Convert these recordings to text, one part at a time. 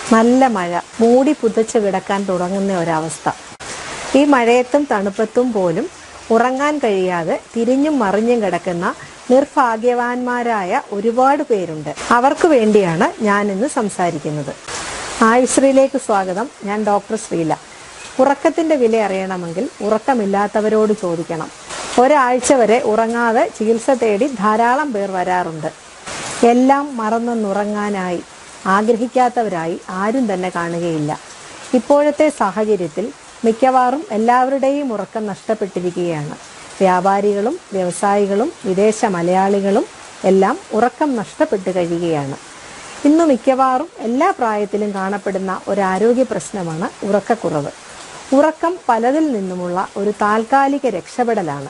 നല്ല മഴ മൂടി പുതച്ച് കിടക്കാൻ തുടങ്ങുന്ന ഒരവസ്ഥ ഈ മഴയത്തും തണുപ്പത്തും പോലും ഉറങ്ങാൻ കഴിയാതെ തിരിഞ്ഞും മറിഞ്ഞും കിടക്കുന്ന നിർഭാഗ്യവാന്മാരായ ഒരുപാട് പേരുണ്ട് അവർക്ക് വേണ്ടിയാണ് ഞാൻ ഇന്ന് സംസാരിക്കുന്നത് ആയുശ്രീയിലേക്ക് സ്വാഗതം ഞാൻ ഡോക്ടർ ശ്രീല ഉറക്കത്തിന്റെ വില അറിയണമെങ്കിൽ ഉറക്കമില്ലാത്തവരോട് ചോദിക്കണം ഒരാഴ്ച വരെ ഉറങ്ങാതെ ചികിത്സ തേടി ധാരാളം പേർ വരാറുണ്ട് എല്ലാം മറന്നൊന്നുറങ്ങാനായി ആഗ്രഹിക്കാത്തവരായി ആരും തന്നെ കാണുകയില്ല ഇപ്പോഴത്തെ സാഹചര്യത്തിൽ മിക്കവാറും എല്ലാവരുടെയും ഉറക്കം നഷ്ടപ്പെട്ടിരിക്കുകയാണ് വ്യാപാരികളും വ്യവസായികളും വിദേശ മലയാളികളും എല്ലാം ഉറക്കം നഷ്ടപ്പെട്ട് കഴിയുകയാണ് ഇന്ന് മിക്കവാറും എല്ലാ പ്രായത്തിലും കാണപ്പെടുന്ന ഒരു ആരോഗ്യ പ്രശ്നമാണ് ഉറക്കക്കുറവ് ഉറക്കം പലതിൽ നിന്നുമുള്ള ഒരു താൽക്കാലിക രക്ഷപ്പെടലാണ്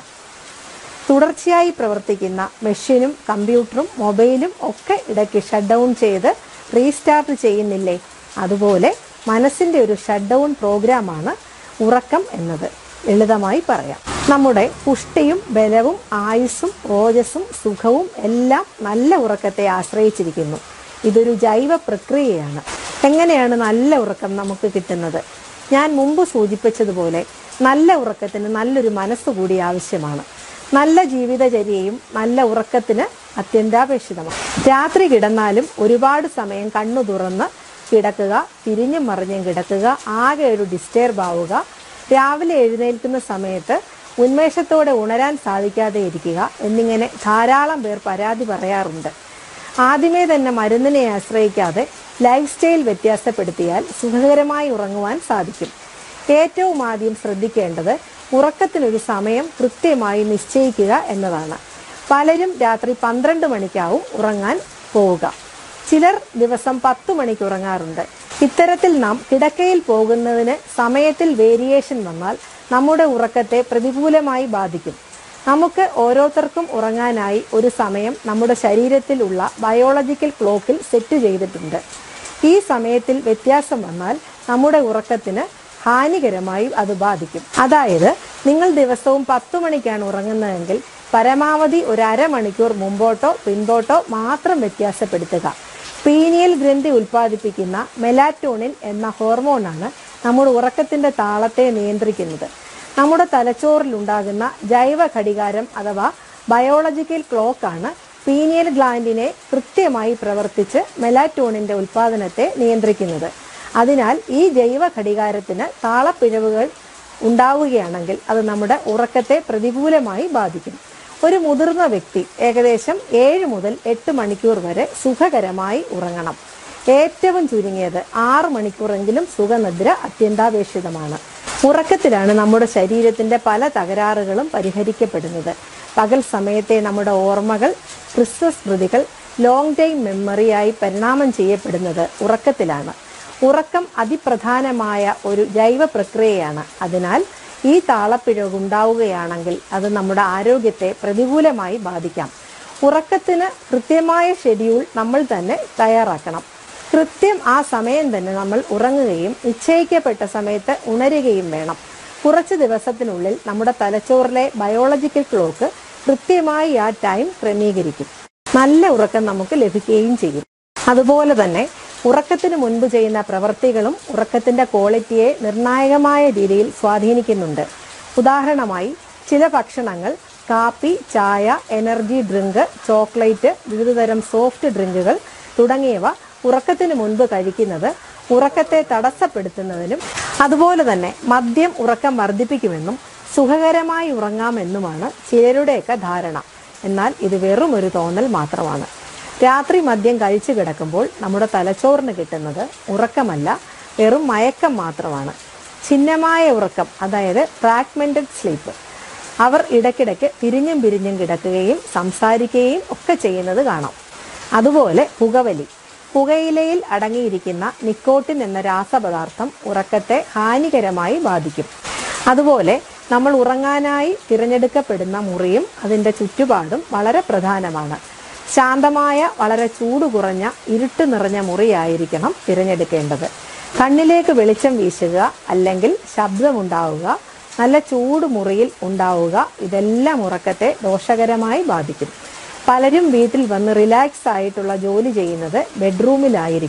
തുടർച്ചയായി പ്രവർത്തിക്കുന്ന മെഷീനും കമ്പ്യൂട്ടറും മൊബൈലും ഒക്കെ ഇടയ്ക്ക് ഷട്ട് ഡൗൺ ചെയ്ത് റീസ്റ്റാർട്ട് ചെയ്യുന്നില്ലേ അതുപോലെ മനസ്സിന്റെ ഒരു ഷട്ട് ഡൗൺ പ്രോഗ്രാമാണ് ഉറക്കം എന്നത് ലളിതമായി പറയാം നമ്മുടെ പുഷ്ടിയും ബലവും ആയുസ്സും ഓജസ്സും സുഖവും എല്ലാം നല്ല ഉറക്കത്തെ ആശ്രയിച്ചിരിക്കുന്നു ഇതൊരു ജൈവ പ്രക്രിയയാണ് എങ്ങനെയാണ് നല്ല ഉറക്കം നമുക്ക് കിട്ടുന്നത് ഞാൻ മുമ്പ് സൂചിപ്പിച്ചതുപോലെ നല്ല ഉറക്കത്തിന് നല്ലൊരു മനസ്സ് കൂടി ആവശ്യമാണ് നല്ല ജീവിതചര്യയും നല്ല ഉറക്കത്തിന് അത്യന്താപേക്ഷിതമാണ് രാത്രി കിടന്നാലും ഒരുപാട് സമയം കണ്ണു തുറന്ന് കിടക്കുക തിരിഞ്ഞും മറിഞ്ഞും കിടക്കുക ആകെ ഒരു ഡിസ്റ്റർബ് ആവുക രാവിലെ എഴുന്നേൽക്കുന്ന സമയത്ത് ഉന്മേഷത്തോടെ ഉണരാൻ സാധിക്കാതെ ഇരിക്കുക എന്നിങ്ങനെ ധാരാളം പേർ പരാതി പറയാറുണ്ട് ആദ്യമേ തന്നെ മരുന്നിനെ ആശ്രയിക്കാതെ ലൈഫ് സ്റ്റൈൽ വ്യത്യാസപ്പെടുത്തിയാൽ സുഖകരമായി ഉറങ്ങുവാൻ സാധിക്കും ഏറ്റവും ആദ്യം ശ്രദ്ധിക്കേണ്ടത് ഉറക്കത്തിനൊരു സമയം കൃത്യമായി നിശ്ചയിക്കുക എന്നതാണ് പലരും രാത്രി പന്ത്രണ്ട് മണിക്കാവും ഉറങ്ങാൻ പോവുക ചിലർ ദിവസം പത്തു മണിക്ക് ഉറങ്ങാറുണ്ട് ഇത്തരത്തിൽ നാം കിടക്കയിൽ പോകുന്നതിന് സമയത്തിൽ വേരിയേഷൻ വന്നാൽ നമ്മുടെ ഉറക്കത്തെ പ്രതികൂലമായി ബാധിക്കും നമുക്ക് ഓരോരുത്തർക്കും ഉറങ്ങാനായി ഒരു സമയം നമ്മുടെ ശരീരത്തിലുള്ള ബയോളജിക്കൽ ക്ലോക്കിൽ സെറ്റ് ചെയ്തിട്ടുണ്ട് ഈ സമയത്തിൽ വ്യത്യാസം വന്നാൽ നമ്മുടെ ഉറക്കത്തിന് ഹാനികരമായി അത് ബാധിക്കും അതായത് നിങ്ങൾ ദിവസവും പത്തു മണിക്കാണ് ഉറങ്ങുന്നതെങ്കിൽ പരമാവധി ഒരു അരമണിക്കൂർ മുമ്പോട്ടോ പിൻപോട്ടോ മാത്രം വ്യത്യാസപ്പെടുത്തുക പീനിയൽ ഗ്രന്ഥി ഉൽപ്പാദിപ്പിക്കുന്ന മെലാറ്റോണിൻ എന്ന ഹോർമോണാണ് നമ്മുടെ ഉറക്കത്തിന്റെ താളത്തെ നിയന്ത്രിക്കുന്നത് നമ്മുടെ തലച്ചോറിൽ ഉണ്ടാകുന്ന ജൈവ ഘടികാരം അഥവാ ബയോളജിക്കൽ ക്ലോക്കാണ് പീനിയൽ ഗ്ലാൻഡിനെ കൃത്യമായി പ്രവർത്തിച്ച് മെലാറ്റോണിന്റെ ഉൽപ്പാദനത്തെ നിയന്ത്രിക്കുന്നത് അതിനാൽ ഈ ജൈവ ഘടികാരത്തിന് താളപ്പിഴവുകൾ ഉണ്ടാവുകയാണെങ്കിൽ അത് നമ്മുടെ ഉറക്കത്തെ പ്രതികൂലമായി ബാധിക്കും ഒരു മുതിർന്ന വ്യക്തി ഏകദേശം ഏഴ് മുതൽ എട്ട് മണിക്കൂർ വരെ സുഖകരമായി ഉറങ്ങണം ഏറ്റവും ചുരുങ്ങിയത് ആറ് മണിക്കൂറെങ്കിലും സുഖനിദ്ര അത്യന്താപേക്ഷിതമാണ് ഉറക്കത്തിലാണ് നമ്മുടെ ശരീരത്തിന്റെ പല തകരാറുകളും പരിഹരിക്കപ്പെടുന്നത് പകൽ സമയത്തെ നമ്മുടെ ഓർമ്മകൾ ഹ്രസ്വസ്മൃതികൾ ലോങ് ടൈം മെമ്മറിയായി പരിണാമം ചെയ്യപ്പെടുന്നത് ഉറക്കത്തിലാണ് ഉറക്കം അതിപ്രധാനമായ ഒരു ജൈവ പ്രക്രിയയാണ് അതിനാൽ ഈ താളപ്പിഴവുണ്ടാവുകയാണെങ്കിൽ അത് നമ്മുടെ ആരോഗ്യത്തെ പ്രതികൂലമായി ബാധിക്കാം ഉറക്കത്തിന് കൃത്യമായ ഷെഡ്യൂൾ നമ്മൾ തന്നെ തയ്യാറാക്കണം കൃത്യം ആ സമയം തന്നെ നമ്മൾ ഉറങ്ങുകയും നിശ്ചയിക്കപ്പെട്ട സമയത്ത് ഉണരുകയും വേണം കുറച്ച് ദിവസത്തിനുള്ളിൽ നമ്മുടെ തലച്ചോറിലെ ബയോളജിക്കൽ ക്ലോക്ക് കൃത്യമായി ആ ടൈം ക്രമീകരിക്കും നല്ല ഉറക്കം നമുക്ക് ലഭിക്കുകയും ചെയ്യും അതുപോലെ തന്നെ ഉറക്കത്തിന് മുൻപ് ചെയ്യുന്ന പ്രവൃത്തികളും ഉറക്കത്തിന്റെ ക്വാളിറ്റിയെ നിർണായകമായ രീതിയിൽ സ്വാധീനിക്കുന്നുണ്ട് ഉദാഹരണമായി ചില ഭക്ഷണങ്ങൾ കാപ്പി ചായ എനർജി ഡ്രിങ്ക് ചോക്ലേറ്റ് വിവിധതരം സോഫ്റ്റ് ഡ്രിങ്കുകൾ തുടങ്ങിയവ ഉറക്കത്തിന് മുൻപ് കഴിക്കുന്നത് ഉറക്കത്തെ തടസ്സപ്പെടുത്തുന്നതിനും അതുപോലെ തന്നെ മദ്യം ഉറക്കം വർദ്ധിപ്പിക്കുമെന്നും സുഖകരമായി ഉറങ്ങാമെന്നുമാണ് ചിലരുടെയൊക്കെ ധാരണ എന്നാൽ ഇത് വെറും ഒരു തോന്നൽ മാത്രമാണ് രാത്രി മദ്യം കഴിച്ചു കിടക്കുമ്പോൾ നമ്മുടെ തലച്ചോറിന് കിട്ടുന്നത് ഉറക്കമല്ല വെറും മയക്കം മാത്രമാണ് ഛിന്നമായ ഉറക്കം അതായത് ഫ്രാഗ്മെന്റഡ് സ്ലീപ്പ് അവർ ഇടയ്ക്കിടയ്ക്ക് തിരിഞ്ഞും പിരിഞ്ഞും കിടക്കുകയും സംസാരിക്കുകയും ഒക്കെ ചെയ്യുന്നത് കാണാം അതുപോലെ പുകവലി പുകയിലയിൽ അടങ്ങിയിരിക്കുന്ന നിക്കോട്ടിൻ എന്ന രാസപദാർത്ഥം ഉറക്കത്തെ ഹാനികരമായി ബാധിക്കും അതുപോലെ നമ്മൾ ഉറങ്ങാനായി തിരഞ്ഞെടുക്കപ്പെടുന്ന മുറിയും അതിൻ്റെ ചുറ്റുപാടും വളരെ പ്രധാനമാണ് ശാന്തമായ വളരെ ചൂട് കുറഞ്ഞ ഇരുട്ട് നിറഞ്ഞ മുറിയായിരിക്കണം തിരഞ്ഞെടുക്കേണ്ടത് കണ്ണിലേക്ക് വെളിച്ചം വീശുക അല്ലെങ്കിൽ ശബ്ദമുണ്ടാവുക നല്ല ചൂട് മുറിയിൽ ഉണ്ടാവുക ഇതെല്ലാം ഉറക്കത്തെ ദോഷകരമായി ബാധിക്കും പലരും വീട്ടിൽ വന്ന് റിലാക്സ് ആയിട്ടുള്ള ജോലി ചെയ്യുന്നത് ബെഡ്റൂമിലായിരിക്കും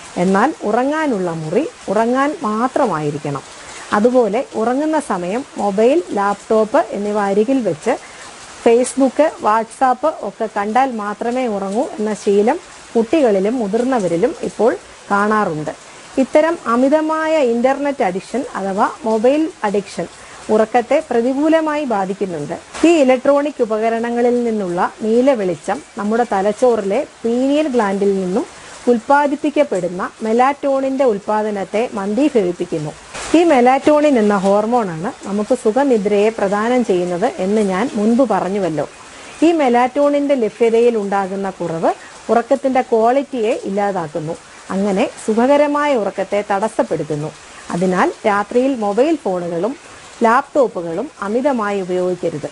എന്നാൽ ഉറങ്ങാനുള്ള മുറി ഉറങ്ങാൻ മാത്രമായിരിക്കണം അതുപോലെ ഉറങ്ങുന്ന സമയം മൊബൈൽ ലാപ്ടോപ്പ് എന്നിവ അരികിൽ വെച്ച് ഫേസ്ബുക്ക് വാട്സാപ്പ് ഒക്കെ കണ്ടാൽ മാത്രമേ ഉറങ്ങൂ എന്ന ശീലം കുട്ടികളിലും മുതിർന്നവരിലും ഇപ്പോൾ കാണാറുണ്ട് ഇത്തരം അമിതമായ ഇന്റർനെറ്റ് അഡിക്ഷൻ അഥവാ മൊബൈൽ അഡിക്ഷൻ ഉറക്കത്തെ പ്രതികൂലമായി ബാധിക്കുന്നുണ്ട് ഈ ഇലക്ട്രോണിക് ഉപകരണങ്ങളിൽ നിന്നുള്ള നീല വെളിച്ചം നമ്മുടെ തലച്ചോറിലെ പീനിയൽ ഗ്ലാൻഡിൽ നിന്നും ഉൽപ്പാദിപ്പിക്കപ്പെടുന്ന മെലാറ്റോണിന്റെ ഉൽപ്പാദനത്തെ മന്ദീഭവിപ്പിക്കുന്നു ഈ മെലാറ്റോണിൻ എന്ന ഹോർമോണാണ് നമുക്ക് സുഖനിദ്രയെ പ്രദാനം ചെയ്യുന്നത് എന്ന് ഞാൻ മുൻപ് പറഞ്ഞുവല്ലോ ഈ മെലാറ്റോണിന്റെ ലഭ്യതയിൽ ഉണ്ടാകുന്ന കുറവ് ഉറക്കത്തിന്റെ ക്വാളിറ്റിയെ ഇല്ലാതാക്കുന്നു അങ്ങനെ സുഖകരമായ ഉറക്കത്തെ തടസ്സപ്പെടുത്തുന്നു അതിനാൽ രാത്രിയിൽ മൊബൈൽ ഫോണുകളും ലാപ്ടോപ്പുകളും അമിതമായി ഉപയോഗിക്കരുത്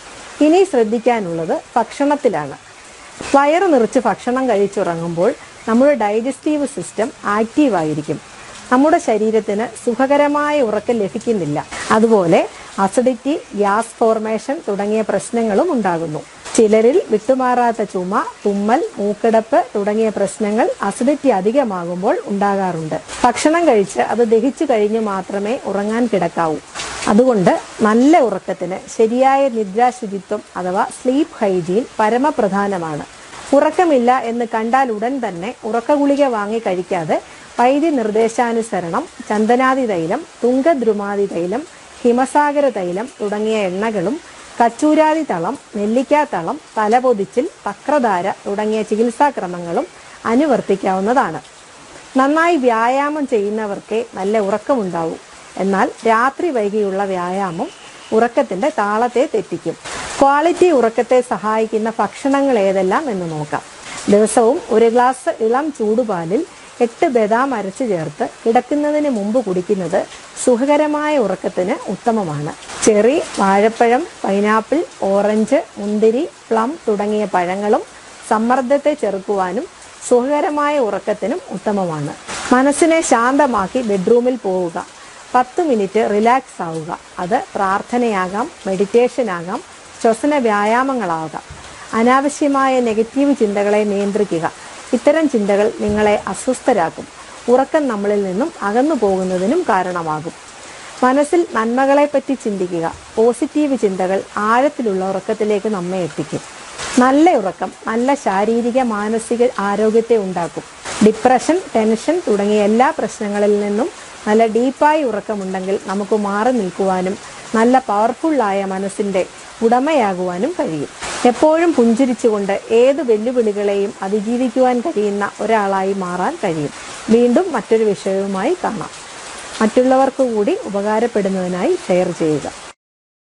ഇനി ശ്രദ്ധിക്കാനുള്ളത് ഭക്ഷണത്തിലാണ് വയറ് നിറച്ച് ഭക്ഷണം കഴിച്ചുറങ്ങുമ്പോൾ നമ്മുടെ ഡൈജസ്റ്റീവ് സിസ്റ്റം ആക്റ്റീവ് ആയിരിക്കും നമ്മുടെ ശരീരത്തിന് സുഖകരമായ ഉറക്കം ലഭിക്കുന്നില്ല അതുപോലെ അസിഡിറ്റി ഗ്യാസ് ഫോർമേഷൻ തുടങ്ങിയ പ്രശ്നങ്ങളും ഉണ്ടാകുന്നു ചിലരിൽ വിട്ടുമാറാത്ത ചുമ തുമ്മൽ മൂക്കടപ്പ് തുടങ്ങിയ പ്രശ്നങ്ങൾ അസിഡിറ്റി അധികമാകുമ്പോൾ ഉണ്ടാകാറുണ്ട് ഭക്ഷണം കഴിച്ച് അത് ദഹിച്ചു കഴിഞ്ഞ് മാത്രമേ ഉറങ്ങാൻ കിടക്കാവൂ അതുകൊണ്ട് നല്ല ഉറക്കത്തിന് ശരിയായ നിദ്രാശുചിത്വം അഥവാ സ്ലീപ്പ് ഹൈജീൻ പരമപ്രധാനമാണ് ഉറക്കമില്ല എന്ന് കണ്ടാൽ ഉടൻ തന്നെ ഉറക്കഗുളിക വാങ്ങി കഴിക്കാതെ വൈദ്യ നിർദ്ദേശാനുസരണം ചന്ദനാദി തൈലം തുങ്കദ്രുമാദി തൈലം ഹിമസാഗര തൈലം തുടങ്ങിയ എണ്ണകളും കച്ചൂരാതി തളം നെല്ലിക്കാത്തളം തലപൊതിച്ചിൽ തക്രധാര തുടങ്ങിയ ചികിത്സാക്രമങ്ങളും അനുവർത്തിക്കാവുന്നതാണ് നന്നായി വ്യായാമം ചെയ്യുന്നവർക്കേ നല്ല ഉറക്കമുണ്ടാവൂ എന്നാൽ രാത്രി വൈകിയുള്ള വ്യായാമം ഉറക്കത്തിന്റെ താളത്തെ തെറ്റിക്കും ക്വാളിറ്റി ഉറക്കത്തെ സഹായിക്കുന്ന ഭക്ഷണങ്ങൾ ഏതെല്ലാം എന്ന് നോക്കാം ദിവസവും ഒരു ഗ്ലാസ് ഇളം ചൂടുപാലിൽ എട്ട് ബദാം അരച്ചു ചേർത്ത് കിടക്കുന്നതിന് മുമ്പ് കുടിക്കുന്നത് സുഖകരമായ ഉറക്കത്തിന് ഉത്തമമാണ് ചെറി വാഴപ്പഴം പൈനാപ്പിൾ ഓറഞ്ച് മുന്തിരി പ്ലം തുടങ്ങിയ പഴങ്ങളും സമ്മർദ്ദത്തെ ചെറുക്കുവാനും സുഖകരമായ ഉറക്കത്തിനും ഉത്തമമാണ് മനസ്സിനെ ശാന്തമാക്കി ബെഡ്റൂമിൽ പോവുക പത്ത് മിനിറ്റ് റിലാക്സ് ആവുക അത് പ്രാർത്ഥനയാകാം മെഡിറ്റേഷൻ ആകാം ശ്വസന വ്യായാമങ്ങളാകാം അനാവശ്യമായ നെഗറ്റീവ് ചിന്തകളെ നിയന്ത്രിക്കുക ഇത്തരം ചിന്തകൾ നിങ്ങളെ അസ്വസ്ഥരാക്കും ഉറക്കം നമ്മളിൽ നിന്നും അകന്നു പോകുന്നതിനും കാരണമാകും മനസ്സിൽ നന്മകളെപ്പറ്റി ചിന്തിക്കുക പോസിറ്റീവ് ചിന്തകൾ ആഴത്തിലുള്ള ഉറക്കത്തിലേക്ക് നമ്മെ എത്തിക്കും നല്ല ഉറക്കം നല്ല ശാരീരിക മാനസിക ആരോഗ്യത്തെ ഉണ്ടാക്കും ഡിപ്രഷൻ ടെൻഷൻ തുടങ്ങിയ എല്ലാ പ്രശ്നങ്ങളിൽ നിന്നും നല്ല ഡീപ്പായി ഉറക്കമുണ്ടെങ്കിൽ നമുക്ക് മാറി നിൽക്കുവാനും നല്ല പവർഫുള്ളായ മനസ്സിൻ്റെ ഉടമയാകുവാനും കഴിയും എപ്പോഴും പുഞ്ചിരിച്ചുകൊണ്ട് ഏത് വെല്ലുവിളികളെയും അതിജീവിക്കുവാൻ കഴിയുന്ന ഒരാളായി മാറാൻ കഴിയും വീണ്ടും മറ്റൊരു വിഷയവുമായി കാണാം മറ്റുള്ളവർക്ക് കൂടി ഉപകാരപ്പെടുന്നതിനായി ഷെയർ ചെയ്യുക